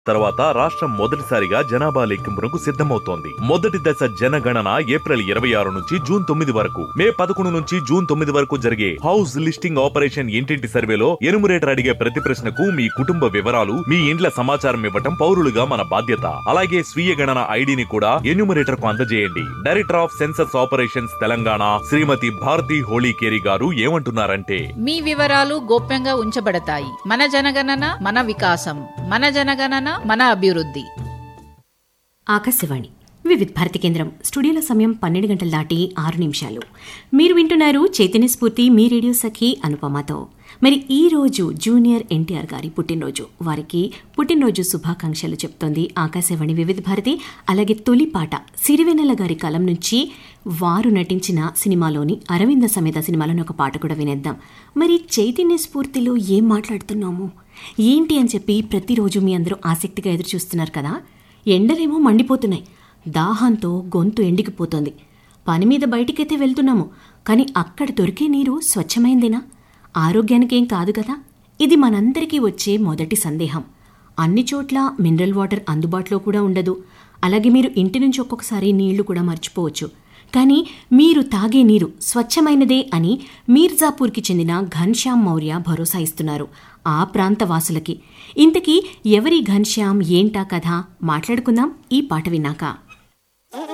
తర్వాత రాష్ట్రం మొదటిసారిగా జనాభా లెక్కింపునకు సిద్ధమవుతోంది మొదటి దశ జనగణన ఏప్రిల్ ఇరవై ఆరు నుంచి జూన్ తొమ్మిది వరకు మే పదకొండు నుంచి జూన్ తొమ్మిది వరకు జరిగే హౌస్ లిస్టింగ్ ఆపరేషన్ ఇంటింటి సర్వేలో ఎనుమరేటర్ అడిగే ప్రతి ప్రశ్నకు మీ కుటుంబ వివరాలు మీ ఇండ్ల సమాచారం ఇవ్వటం పౌరులుగా మన బాధ్యత అలాగే స్వీయ గణన ఐడిని కూడా ఎన్యూమరేటర్ కు అందజేయండి director of census operations Telangana Shrimati Bharathi Holikeri గారు ఏమంటున్నారంటే మీ వివరాలు గోప్యంగా ఉంచబడతాయి మన జనగణన మన వికాసం మన జనగణన మన అభివృద్ధి ఆకాశవాణి వివిధ్ భారతి కేంద్రం స్టూడియోలో సమయం పన్నెండు గంటలు దాటి ఆరు నిమిషాలు మీరు వింటున్నారు చైతన్య స్ఫూర్తి మీ రేడియో సఖి అనుపమతో మరి ఈ రోజు జూనియర్ ఎన్టీఆర్ గారి పుట్టినరోజు వారికి పుట్టినరోజు శుభాకాంక్షలు చెప్తోంది ఆకాశవాణి వివిధ భారతి అలాగే తొలి పాట సిరివెన్నెల గారి కాలం నుంచి వారు నటించిన సినిమాలోని అరవింద సమేత సినిమాలోని ఒక పాట కూడా వినేద్దాం మరి చైతన్య స్ఫూర్తిలో ఏం మాట్లాడుతున్నాము ఏంటి అని చెప్పి ప్రతిరోజు మీ అందరూ ఆసక్తిగా ఎదురు చూస్తున్నారు కదా ఎండలేమో మండిపోతున్నాయి దాహంతో గొంతు ఎండికిపోతోంది పని మీద బయటికైతే వెళ్తున్నాము కానీ అక్కడ దొరికే నీరు స్వచ్ఛమైందేనా ఆరోగ్యానికేం కాదు కదా ఇది మనందరికీ వచ్చే మొదటి సందేహం అన్ని చోట్ల మినరల్ వాటర్ అందుబాటులో కూడా ఉండదు అలాగే మీరు ఇంటి నుంచి ఒక్కొక్కసారి నీళ్లు కూడా మర్చిపోవచ్చు కానీ మీరు తాగే నీరు స్వచ్ఛమైనదే అని మీర్జాపూర్కి చెందిన ఘన్శ్యామ్ మౌర్య భరోసా ఇస్తున్నారు ఆ ప్రాంత వాసులకి ఇంతకీ ఎవరి ఘన్శ్యామ్ ఏంటా కథ మాట్లాడుకుందాం ఈ పాట విన్నాక